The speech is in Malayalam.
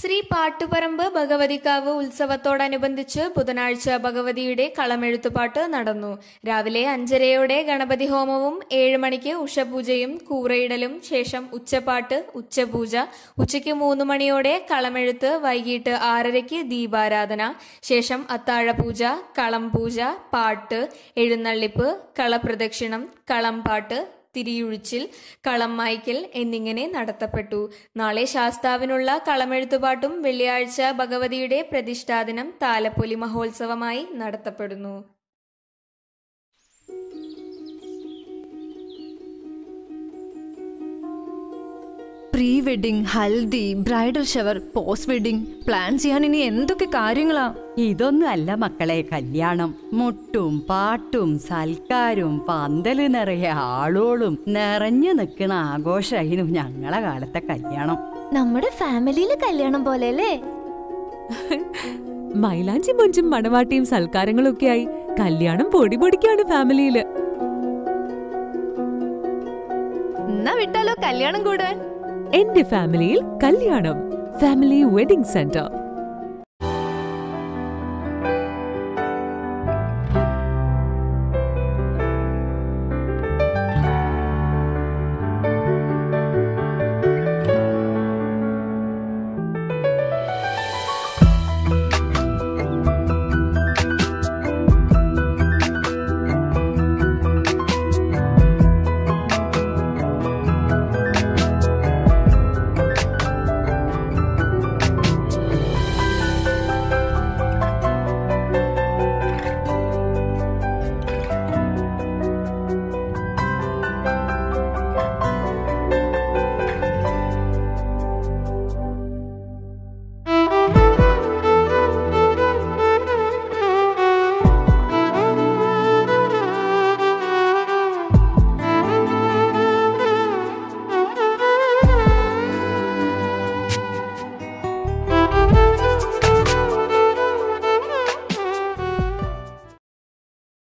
ശ്രീ പാട്ടുപറമ്പ് ഭഗവതിക്കാവ് ഉത്സവത്തോടനുബന്ധിച്ച് ബുധനാഴ്ച ഭഗവതിയുടെ കളമെഴുത്തുപാട്ട് നടന്നു രാവിലെ അഞ്ചരയോടെ ഗണപതി ഹോമവും ഏഴ് മണിക്ക് ഉഷപൂജയും കൂറയിടലും ശേഷം ഉച്ചപ്പാട്ട് ഉച്ചപൂജ ഉച്ചയ്ക്ക് മൂന്ന് മണിയോടെ കളമെഴുത്ത് വൈകിട്ട് ആറരയ്ക്ക് ദീപാരാധന ശേഷം അത്താഴപൂജ കളം പൂജ പാട്ട് എഴുന്നള്ളിപ്പ് കളപ്രദക്ഷിണം കളംപാട്ട് തിരിയുഴിച്ചിൽ കളം മായ്ക്കൽ എന്നിങ്ങനെ നടത്തപ്പെട്ടു നാളെ ശാസ്താവിനുള്ള കളമെഴുത്തുപാട്ടും വെള്ളിയാഴ്ച ഭഗവതിയുടെ പ്രതിഷ്ഠാദിനം താലപ്പൊലി മഹോത്സവമായി നടത്തപ്പെടുന്നു pre wedding haldi bridal shower post wedding plan ചെയ്യാൻ ഇനി എന്തൊക്കെ കാര്യങ്ങളാ ഇതൊന്നും അല്ല മക്കളെ കല്യാണം മുട്ടും പാട്ടും സൽക്കാരും പന്തല് നിറയെ ആളോളും നിറഞ്ഞു നിൽക്കുന്ന ആഘോഷമായിരുന്നു ഞങ്ങളെ കാലത്തെ കല്യാണം നമ്മുടെ ഫാമിലിയിലെ കല്യാണം പോലെ അല്ലേ മൈലാഞ്ചി മൊഞ്ചും മണവാട്ടിയും സൽക്കാരങ്ങളും ഒക്കെയായി കല്യാണം പൊടി പൊടിക്കാണ് ഫാമിലിയില് എന്നാ വിട്ടാലോ കല്യാണം കൂടാൻ എന്റെ ഫാമിലിയിൽ കല്യാണം ഫാമിലി വെഡിംഗ് സെന്റർ